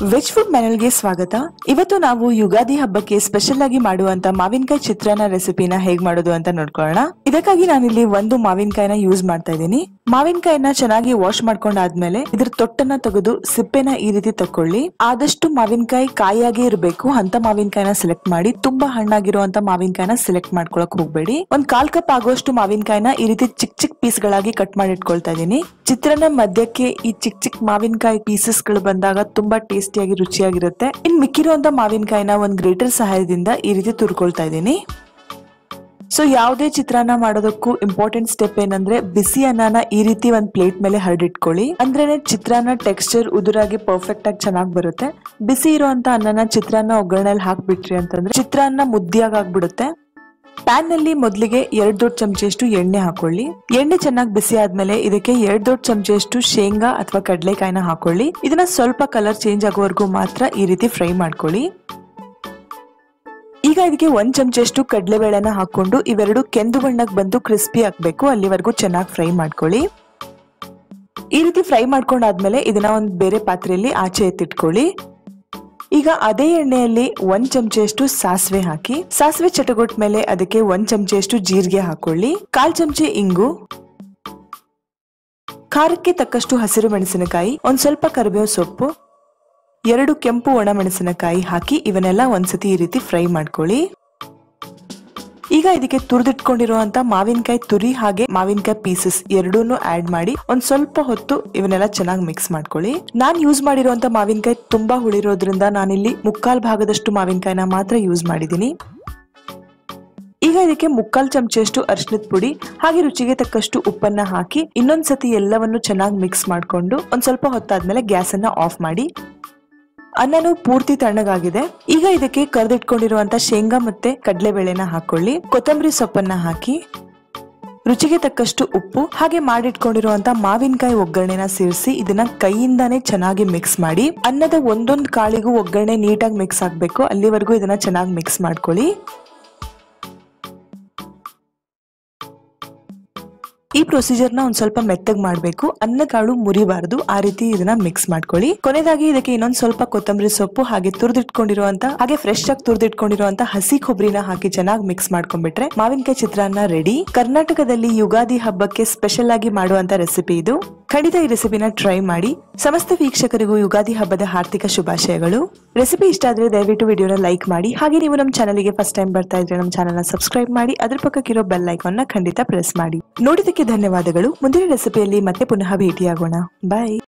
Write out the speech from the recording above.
veg food ಮೆನಲ್ಗೆ ಸ್ವಾಗತ ಇವತ್ತು ನಾವು ಯುಗಾದಿ ಹಬ್ಬಕ್ಕೆ ಸ್ಪೆಷಲ್ ಆಗಿ ಮಾಡುವಂತ ಮಾವಿನಕಾಯಿ ಚಿತ್ರಾನ್ನ ರೆಸಿಪಿನ ಹೇಗ್ ಮಾಡೋದು ಅಂತ ನೋಡ್ಕೊಳ್ಳೋಣ ಇದಕ್ಕಾಗಿ ನಾನಿಲ್ಲಿ ಒಂದು ಮಾವಿನಕಾಯಿನ ಯೂಸ್ ಮಾಡ್ತಾ ಇದ್ದೀನಿ ಮಾವಿನಕಾಯಿನ ಚೆನ್ನಾಗಿ ವಾಶ್ ಮಾಡ್ಕೊಂಡಾದ್ಮೇಲೆ ಇದ್ರ ತೊಟ್ಟನ್ನ ತೆಗೆದು ಸಿಪ್ಪೆನ ಈ ರೀತಿ ತಕೊಳ್ಳಿ ಆದಷ್ಟು ಮಾವಿನಕಾಯಿ ಕಾಯಾಗಿ ಇರಬೇಕು ಅಂತ ಮಾವಿನಕಾಯಿನ ಸೆಲೆಕ್ಟ್ ಮಾಡಿ ತುಂಬಾ ಹಣ್ಣಾಗಿರುವಂತ ಮಾವಿನಕಾಯಿನ ಸೆಲೆಕ್ಟ್ ಮಾಡ್ಕೊಳಕ್ ಹೋಗ್ಬೇಡಿ ಒಂದ್ ಕಾಲ್ ಕಪ್ ಆಗುವಷ್ಟು ಮಾವಿನಕಾಯಿನ ಈ ರೀತಿ ಚಿಕ್ ಚಿಕ್ ಪೀಸ್ ಗಳಾಗಿ ಕಟ್ ಮಾಡಿ ಇಟ್ಕೊಳ್ತಾ ಇದೀನಿ ಚಿತ್ರಾನ್ನ ಮಧ್ಯಕ್ಕೆ ಈ ಚಿಕ್ ಚಿಕ್ ಮಾವಿನಕಾಯಿ ಪೀಸಸ್ ಗಳು ಬಂದಾಗ ತುಂಬಾ ಟೇಸ್ಟಿಯಾಗಿ ರುಚಿಯಾಗಿರುತ್ತೆ ಇನ್ ಮಿಕ್ಕಿರುವಂತ ಮಾವಿನಕಾಯಿನ ಒಂದ್ ಗ್ರೇಟರ್ ಸಹಾಯದಿಂದ ಈ ರೀತಿ ತುರ್ಕೊಳ್ತಾ ಇದ್ದೀನಿ ಸೊ ಯಾವುದೇ ಚಿತ್ರಾನ್ನ ಮಾಡೋದಕ್ಕೂ ಇಂಪಾರ್ಟೆಂಟ್ ಸ್ಟೆಪ್ ಏನಂದ್ರೆ ಬಿಸಿ ಅನ್ನನ ಈ ರೀತಿ ಒಂದ್ ಪ್ಲೇಟ್ ಮೇಲೆ ಹರಡಿಟ್ಕೊಳ್ಳಿ ಅಂದ್ರೇನೆ ಚಿತ್ರಾನ್ನ ಟೆಕ್ಸ್ಚರ್ ಉದುರಾಗಿ ಪರ್ಫೆಕ್ಟ್ ಆಗಿ ಚೆನ್ನಾಗಿ ಬರುತ್ತೆ ಬಿಸಿ ಇರುವಂತ ಅನ್ನನ ಚಿತ್ರಾನ್ನ ಒಗ್ಗರಣೆಯಲ್ಲಿ ಹಾಕ್ಬಿಟ್ರಿ ಅಂತಂದ್ರೆ ಚಿತ್ರಾನ್ನ ಮುದ್ದಿಯಾಗಿ ಆಗ್ಬಿಡುತ್ತೆ ಪ್ಯಾನ್ ನಲ್ಲಿ ಮೊದಲಿಗೆ ಎರಡ್ ದೊಡ್ಡ ಚಮಚೆಯಷ್ಟು ಎಣ್ಣೆ ಹಾಕೊಳ್ಳಿ ಎಣ್ಣೆ ಚೆನ್ನಾಗಿ ಬಿಸಿ ಆದ್ಮೇಲೆ ಇದಕ್ಕೆ ಎರಡ್ ದೊಡ್ಡ ಚಮಚೆಯಷ್ಟು ಶೇಂಗಾ ಅಥವಾ ಕಡಲೆಕಾಯಿನ ಹಾಕೊಳ್ಳಿ ಇದನ್ನ ಸ್ವಲ್ಪ ಕಲರ್ ಚೇಂಜ್ ಆಗೋವರೆಗೂ ಮಾತ್ರ ಈ ರೀತಿ ಫ್ರೈ ಮಾಡ್ಕೊಳ್ಳಿ ಈಗ ಇದಕ್ಕೆ ಒಂದ್ ಚಮಚಷ್ಟು ಕಡಲೆಬೇಳೆನ ಹಾಕೊಂಡು ಇವೆರಡು ಕೆಂದು ಬಣ್ಣಕ್ಕೆ ಬಂದು ಕ್ರಿಸ್ಪಿ ಆಗ್ಬೇಕು ಅಲ್ಲಿವರೆಗೂ ಚೆನ್ನಾಗಿ ಫ್ರೈ ಮಾಡ್ಕೊಳ್ಳಿ ಈ ರೀತಿ ಫ್ರೈ ಮಾಡ್ಕೊಂಡಾದ್ಮೇಲೆ ಇದನ್ನ ಒಂದ್ ಬೇರೆ ಪಾತ್ರೆಯಲ್ಲಿ ಆಚೆ ಎತ್ತಿಟ್ಕೊಳ್ಳಿ ಈಗ ಅದೇ ಎಣ್ಣೆಯಲ್ಲಿ ಒಂದ್ ಚಮಚೆಯಷ್ಟು ಸಾಸಿವೆ ಹಾಕಿ ಸಾಸಿವೆ ಚಟಗೊಟ್ ಮೇಲೆ ಅದಕ್ಕೆ ಒಂದ್ ಚಮಚೆಯಷ್ಟು ಜೀರಿಗೆ ಹಾಕೊಳ್ಳಿ ಕಾಲ್ ಚಮಚೆ ಇಂಗು ಖಾರಕ್ಕೆ ತಕ್ಕಷ್ಟು ಹಸಿರು ಮೆಣಸಿನಕಾಯಿ ಒಂದ್ ಸ್ವಲ್ಪ ಕರಿಬೇವು ಸೊಪ್ಪು ಎರಡು ಕೆಂಪು ಒಣ ಮೆಣಸಿನಕಾಯಿ ಹಾಕಿ ಇವನ್ನೆಲ್ಲ ಒಂದ್ಸತಿ ಈ ರೀತಿ ಫ್ರೈ ಮಾಡ್ಕೊಳ್ಳಿ ಈಗ ಇದಕ್ಕೆ ತುರಿದಿಟ್ಕೊಂಡಿರುವಂತ ಮಾವಿನಕಾಯಿ ತುರಿ ಹಾಗೆ ಮಾವಿನಕಾಯಿ ಪೀಸಸ್ ಎರಡೂನು ಆಡ್ ಮಾಡಿ ಒಂದ್ ಸ್ವಲ್ಪ ಹೊತ್ತು ಇವನ್ನೆಲ್ಲ ಚೆನ್ನಾಗಿ ಮಿಕ್ಸ್ ಮಾಡ್ಕೊಳ್ಳಿ ನಾನ್ ಯೂಸ್ ಮಾಡಿರುವಂತ ಮಾವಿನಕಾಯಿ ತುಂಬಾ ಹುಳಿರೋದ್ರಿಂದ ನಾನಿಲ್ಲಿ ಮುಕ್ಕಾಲ್ ಭಾಗದಷ್ಟು ಮಾವಿನಕಾಯಿನ ಮಾತ್ರ ಯೂಸ್ ಮಾಡಿದ್ದೀನಿ ಈಗ ಇದಕ್ಕೆ ಮುಕ್ಕಾಲ್ ಚಮಚೆಯಷ್ಟು ಅರಿಶಿನದ ಪುಡಿ ಹಾಗೆ ರುಚಿಗೆ ತಕ್ಕಷ್ಟು ಉಪ್ಪನ್ನ ಹಾಕಿ ಇನ್ನೊಂದ್ಸತಿ ಎಲ್ಲವನ್ನು ಚೆನ್ನಾಗಿ ಮಿಕ್ಸ್ ಮಾಡ್ಕೊಂಡು ಒಂದ್ ಸ್ವಲ್ಪ ಹೊತ್ತಾದ್ಮೇಲೆ ಗ್ಯಾಸ್ ಅನ್ನ ಆಫ್ ಮಾಡಿ ಅನ್ನನು ಪೂರ್ತಿ ತಣ್ಣಗಾಗಿದೆ ಈಗ ಇದಕ್ಕೆ ಕರೆದಿಟ್ಕೊಂಡಿರುವಂತ ಶೇಂಗಾ ಮತ್ತೆ ಕಡಲೆಬೇಳೆನ ಹಾಕೊಳ್ಳಿ ಕೊತ್ತಂಬರಿ ಸೊಪ್ಪನ್ನ ಹಾಕಿ ರುಚಿಗೆ ತಕ್ಕಷ್ಟು ಉಪ್ಪು ಹಾಗೆ ಮಾಡಿಟ್ಕೊಂಡಿರುವಂತ ಮಾವಿನಕಾಯಿ ಒಗ್ಗರಣೆನ ಸೇರಿಸಿ ಇದನ್ನ ಕೈಯಿಂದಾನೇ ಚೆನ್ನಾಗಿ ಮಿಕ್ಸ್ ಮಾಡಿ ಅನ್ನದ ಒಂದೊಂದು ಕಾಳಿಗೂ ಒಗ್ಗರಣೆ ನೀಟಾಗಿ ಮಿಕ್ಸ್ ಆಗ್ಬೇಕು ಅಲ್ಲಿವರೆಗೂ ಇದನ್ನ ಚೆನ್ನಾಗಿ ಮಿಕ್ಸ್ ಮಾಡ್ಕೊಳ್ಳಿ ಈ ಪ್ರೊಸೀಜರ್ ನ ಒಂದ್ ಸ್ವಲ್ಪ ಮೆತ್ತಗ್ ಮಾಡ್ಬೇಕು ಅನ್ನ ಕಾಳು ಮುರಿಬಾರ್ದು ಆ ರೀತಿ ಇದನ್ನ ಮಿಕ್ಸ್ ಮಾಡ್ಕೊಳ್ಳಿ ಕೊನೆಯದಾಗಿ ಇದಕ್ಕೆ ಇನ್ನೊಂದ್ ಸ್ವಲ್ಪ ಕೊತ್ತಂಬರಿ ಸೊಪ್ಪು ಹಾಗೆ ತುರಿದಿಟ್ಕೊಂಡಿರುವಂತ ಹಾಗೆ ಫ್ರೆಶ್ ಆಗಿ ತುರಿದಿಟ್ಕೊಂಡಿರುವಂತ ಹಸಿ ಕೊಬ್ಬರಿನ ಹಾಕಿ ಚೆನ್ನಾಗಿ ಮಿಕ್ಸ್ ಮಾಡ್ಕೊಂಡ್ಬಿಟ್ರೆ ಮಾವಿನಕಾಯಿ ಚಿತ್ರಾನ್ನ ರೆಡಿ ಕರ್ನಾಟಕದಲ್ಲಿ ಯುಗಾದಿ ಹಬ್ಬಕ್ಕೆ ಸ್ಪೆಷಲ್ ಆಗಿ ಮಾಡುವಂತ ರೆಸಿಪಿ ಇದು ಖಂಡಿತ ಈ ರೆಸಿಪಿನ ಟ್ರೈ ಮಾಡಿ ಸಮಸ್ತ ವೀಕ್ಷಕರಿಗೂ ಯುಗಾದಿ ಹಬ್ಬದ ಹಾರ್ದಿಕ ಶುಭಾಶಯಗಳು ರೆಸಿಪಿ ಇಷ್ಟ ಆದ್ರೆ ದಯವಿಟ್ಟು ವಿಡಿಯೋನ ಲೈಕ್ ಮಾಡಿ ಹಾಗೆ ನೀವು ನಮ್ಮ ಚಾನಲ್ಗೆ ಫಸ್ಟ್ ಟೈಮ್ ಬರ್ತಾ ಇದ್ರೆ ನಮ್ಮ ಚಾನಲ್ನ ಸಬ್ಸ್ಕ್ರೈಬ್ ಮಾಡಿ ಅದ್ರ ಪಕ್ಕಕ್ಕಿರೋ ಬೆಲ್ ಐಕಾನ್ ನ ಖಂಡಿತ ಪ್ರೆಸ್ ಮಾಡಿ ನೋಡಿದಕ್ಕೆ ಧನ್ಯವಾದಗಳು ಮುಂದಿನ ರೆಸಿಪಿಯಲ್ಲಿ ಮತ್ತೆ ಪುನಃ ಭೇಟಿಯಾಗೋಣ ಬಾಯ್